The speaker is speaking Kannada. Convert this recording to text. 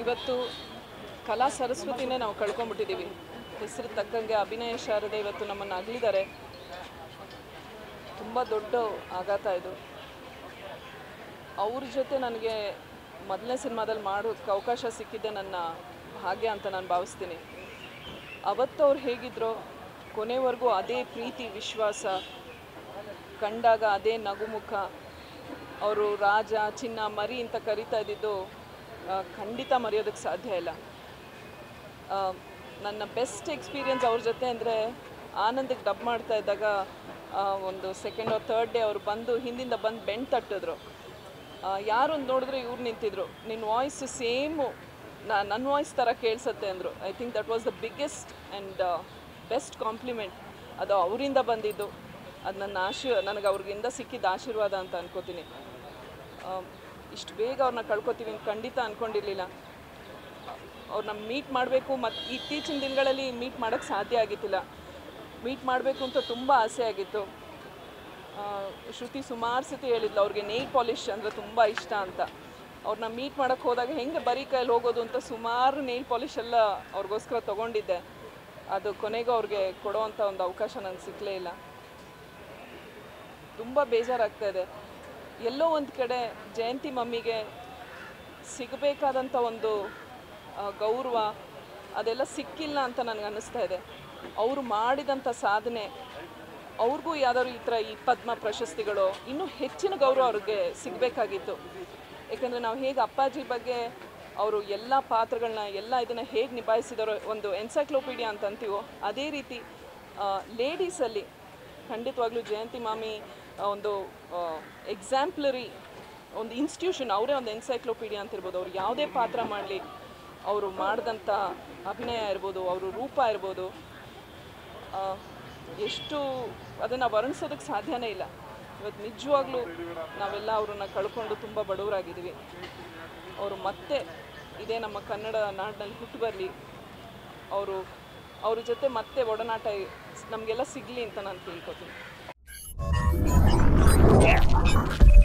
ಇವತ್ತು ಕಲಾ ಸರಸ್ವತಿನೇ ನಾವು ಕಳ್ಕೊಂಡ್ಬಿಟ್ಟಿದ್ದೀವಿ ಹೆಸರು ತಕ್ಕಂಗೆ ಅಭಿನಯ ಶಾರದೆ ಇವತ್ತು ನಮ್ಮನ್ನು ಅಗಲಿದ್ದಾರೆ ತುಂಬ ದೊಡ್ಡ ಆಘಾತ ಇದು ಅವ್ರ ಜೊತೆ ನನಗೆ ಮೊದಲನೇ ಸಿನಿಮಾದಲ್ಲಿ ಮಾಡೋಕ್ಕೆ ಅವಕಾಶ ಸಿಕ್ಕಿದ್ದೆ ನನ್ನ ಭಾಗ್ಯ ಅಂತ ನಾನು ಭಾವಿಸ್ತೀನಿ ಅವತ್ತು ಅವ್ರು ಹೇಗಿದ್ರೋ ಕೊನೆವರೆಗೂ ಅದೇ ಪ್ರೀತಿ ವಿಶ್ವಾಸ ಕಂಡಾಗ ಅದೇ ನಗುಮುಖ ಅವರು ರಾಜ ಚಿನ್ನ ಮರಿ ಅಂತ ಕರಿತಾ ಇದ್ದಿದ್ದು ಆ, ಖಂಡಿತ ಮರೆಯೋದಕ್ಕೆ ಸಾಧ್ಯ ಇಲ್ಲ ಆ, ನನ್ನ ಬೆಸ್ಟ್ ಎಕ್ಸ್ಪೀರಿಯನ್ಸ್ ಅವ್ರ ಜೊತೆ ಅಂದರೆ ಆನಂದಕ್ಕೆ ಡಬ್ ಮಾಡ್ತಾ ಇದ್ದಾಗ ಆ, ಒಂದು ಸೆಕೆಂಡ್ ಆರ್ ಥರ್ಡ್ ಡೇ ಅವ್ರು ಬಂದು ಹಿಂದಿಂದ ಬಂದು ಬೆಂಡ್ ತಟ್ಟಿದ್ರು ಯಾರು ನೋಡಿದ್ರೆ ಇವ್ರು ನಿಂತಿದ್ರು ನಿನ್ನ ವಾಯ್ಸ್ ಸೇಮು ನನ್ನ ವಾಯ್ಸ್ ಥರ ಕೇಳಿಸುತ್ತೆ ಅಂದರು I think that was the biggest and best compliment ಅದು ಅವರಿಂದ ಬಂದಿದ್ದು ಅದು ನನ್ನ ಆಶೀರ್ ನನಗೆ ಅವ್ರಿಗಿಂದ ಸಿಕ್ಕಿದ್ದ ಆಶೀರ್ವಾದ ಅಂತ ಅನ್ಕೋತೀನಿ ಇಷ್ಟು ಬೇಗ ಅವ್ರನ್ನ ಕಳ್ಕೊತೀವಿ ಅಂತ ಖಂಡಿತ ಅಂದ್ಕೊಂಡಿರಲಿಲ್ಲ ಅವ್ರನ್ನ ಮೀಟ್ ಮಾಡಬೇಕು ಮತ್ತು ಇತ್ತೀಚಿನ ದಿನಗಳಲ್ಲಿ ಮೀಟ್ ಮಾಡೋಕ್ಕೆ ಸಾಧ್ಯ ಆಗಿತ್ತಿಲ್ಲ ಮೀಟ್ ಮಾಡಬೇಕು ಅಂತ ತುಂಬ ಆಸೆ ಆಗಿತ್ತು ಆ, ಶ್ರುತಿ ಸುಮಾರು ಸತಿ ಹೇಳಿದ್ಲು ಅವ್ರಿಗೆ ನೇಲ್ ಪಾಲಿಶ್ ಅಂದರೆ ತುಂಬ ಇಷ್ಟ ಅಂತ ಅವ್ರನ್ನ ಮೀಟ್ ಮಾಡೋಕ್ಕೆ ಹೋದಾಗ ಹೆಂಗೆ ಬರೀ ಕೈಯಲ್ಲಿ ಹೋಗೋದು ಅಂತ ಸುಮಾರು ನೇಲ್ ಪಾಲಿಶ್ ಎಲ್ಲ ಅವ್ರಿಗೋಸ್ಕರ ತೊಗೊಂಡಿದ್ದೆ ಅದು ಕೊನೆಗೂ ಅವ್ರಿಗೆ ಕೊಡೋವಂಥ ಒಂದು ಅವಕಾಶ ನನಗೆ ಸಿಕ್ಕಲೇ ಇಲ್ಲ ತುಂಬ ಬೇಜಾರಾಗ್ತಾ ಇದೆ ಎಲ್ಲೋ ಒಂದು ಕಡೆ ಜಯಂತಿ ಮಮ್ಮಿಗೆ ಸಿಗಬೇಕಾದಂಥ ಒಂದು ಆ, ಗೌರವ ಅದೆಲ್ಲ ಸಿಕ್ಕಿಲ್ಲ ಅಂತ ನನಗೆ ಅನ್ನಿಸ್ತಾ ಇದೆ ಅವರು ಮಾಡಿದಂಥ ಸಾಧನೆ ಅವ್ರಿಗೂ ಯಾವ್ದಾದ್ರು ಈ ಥರ ಈ ಪದ್ಮ ಪ್ರಶಸ್ತಿಗಳು ಇನ್ನೂ ಹೆಚ್ಚಿನ ಗೌರವ ಅವ್ರಿಗೆ ಸಿಗಬೇಕಾಗಿತ್ತು ಯಾಕಂದರೆ ನಾವು ಹೇಗೆ ಅಪ್ಪಾಜಿ ಬಗ್ಗೆ ಅವರು ಎಲ್ಲ ಪಾತ್ರಗಳನ್ನ ಎಲ್ಲ ಇದನ್ನು ಹೇಗೆ ನಿಭಾಯಿಸಿದಾರೋ ಒಂದು ಎನ್ಸೈಕ್ಲೋಪೀಡಿಯಾ ಅಂತ ಅಂತೀವೋ ಅದೇ ರೀತಿ ಲೇಡೀಸಲ್ಲಿ ಖಂಡಿತವಾಗ್ಲೂ ಜಯಂತಿ ಮಾಮಿ ಆ, ಒಂದು ಎಕ್ಸಾಂಪ್ಲರಿ ಒಂದು ಇನ್ಸ್ಟಿಟ್ಯೂಷನ್ ಅವರೇ ಒಂದು ಎನ್ಸೈಕ್ಲೋಪೀಡಿಯಾ ಅಂತ ಇರ್ಬೋದು ಅವ್ರು ಯಾವುದೇ ಪಾತ್ರ ಮಾಡಲಿ ಅವರು ಮಾಡಿದಂಥ ಅಭಿನಯ ಇರ್ಬೋದು ಅವರು ರೂಪ ಇರ್ಬೋದು ಆ, ಎಷ್ಟು ಅದನ್ನು ವರ್ಣಿಸೋದಕ್ಕೆ ಸಾಧ್ಯನೇ ಇಲ್ಲ ಇವತ್ತು ನಿಜವಾಗ್ಲೂ ನಾವೆಲ್ಲ ಅವ್ರನ್ನ ಕಳ್ಕೊಂಡು ತುಂಬ ಬಡವರಾಗಿದ್ದೀವಿ ಅವರು ಮತ್ತೆ ಇದೇ ನಮ್ಮ ಕನ್ನಡ ನಾಡಿನಲ್ಲಿ ಹುಟ್ಟು ಬರಲಿ ಅವರು ಅವ್ರ ಜೊತೆ ಮತ್ತೆ ಒಡನಾಟ ನಮಗೆಲ್ಲ ಸಿಗಲಿ ಅಂತ ನಾನು ತಿಳ್ಕೊತೀನಿ